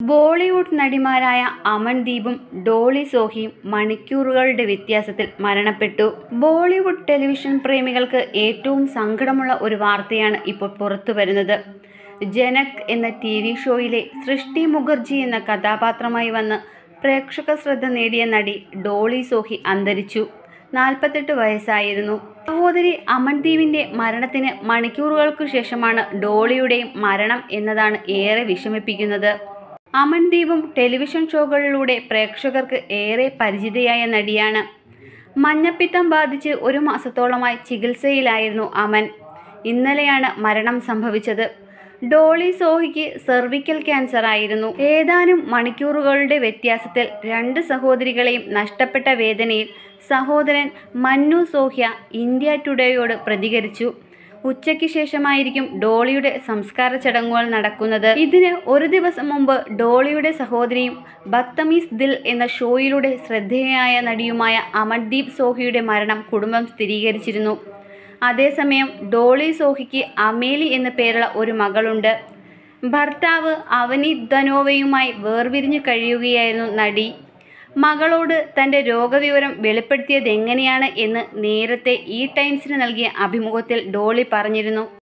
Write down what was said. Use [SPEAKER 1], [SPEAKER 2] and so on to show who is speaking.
[SPEAKER 1] ബോളിവുഡ് നടിമാരായ അമൻദീപും ഡോളി സോഹിയും മണിക്കൂറുകളുടെ വ്യത്യാസത്തിൽ മരണപ്പെട്ടു ബോളിവുഡ് ടെലിവിഷൻ പ്രേമികൾക്ക് ഏറ്റവും സങ്കടമുള്ള ഒരു വാർത്തയാണ് ഇപ്പോൾ പുറത്തു വരുന്നത് ജനക് എന്ന ടി വി ഷോയിലെ സൃഷ്ടി മുഖർജി എന്ന കഥാപാത്രമായി വന്ന് പ്രേക്ഷക ശ്രദ്ധ നേടിയ നടി ഡോളി സോഹി അന്തരിച്ചു നാൽപ്പത്തെട്ട് വയസ്സായിരുന്നു സഹോദരി അമൻദീപിന്റെ മരണത്തിന് മണിക്കൂറുകൾക്കു ശേഷമാണ് ഡോളിയുടെയും മരണം എന്നതാണ് ഏറെ വിഷമിപ്പിക്കുന്നത് അമൻദീപും ടെലിവിഷൻ ഷോകളിലൂടെ പ്രേക്ഷകർക്ക് ഏറെ പരിചിതയായ നടിയാണ് മഞ്ഞപ്പിത്തം ബാധിച്ച് ഒരു മാസത്തോളമായി ചികിത്സയിലായിരുന്നു അമൻ ഇന്നലെയാണ് മരണം സംഭവിച്ചത് ഡോളി സോഹിക്ക് സെർവിക്കൽ ക്യാൻസർ ആയിരുന്നു ഏതാനും മണിക്കൂറുകളുടെ വ്യത്യാസത്തിൽ രണ്ട് സഹോദരികളെയും നഷ്ടപ്പെട്ട വേദനയിൽ സഹോദരൻ മന്നു സോഹ്യ ഇന്ത്യ ടുഡേയോട് പ്രതികരിച്ചു ഉച്ചയ്ക്ക് ശേഷമായിരിക്കും ഡോളിയുടെ സംസ്കാര ചടങ്ങുകൾ നടക്കുന്നത് ഇതിന് ഒരു ദിവസം മുമ്പ് ഡോളിയുടെ സഹോദരിയും ബത്തമീസ് ദിൽ എന്ന ഷോയിലൂടെ ശ്രദ്ധേയയായ നടിയുമായ അമൻദീപ് സോഹിയുടെ മരണം കുടുംബം സ്ഥിരീകരിച്ചിരുന്നു അതേസമയം ഡോളി സോഹിക്ക് അമേലി എന്ന പേരുള്ള ഒരു മകളുണ്ട് ഭർത്താവ് അവനീത് ധനോവയുമായി വേർപിരിഞ്ഞു കഴിയുകയായിരുന്നു നടി മകളോട് തൻ്റെ രോഗവിവരം വെളിപ്പെടുത്തിയതെങ്ങനെയാണ് എന്ന് നേരത്തെ ഈ ടൈംസിന് നൽകിയ അഭിമുഖത്തിൽ ഡോളി പറഞ്ഞിരുന്നു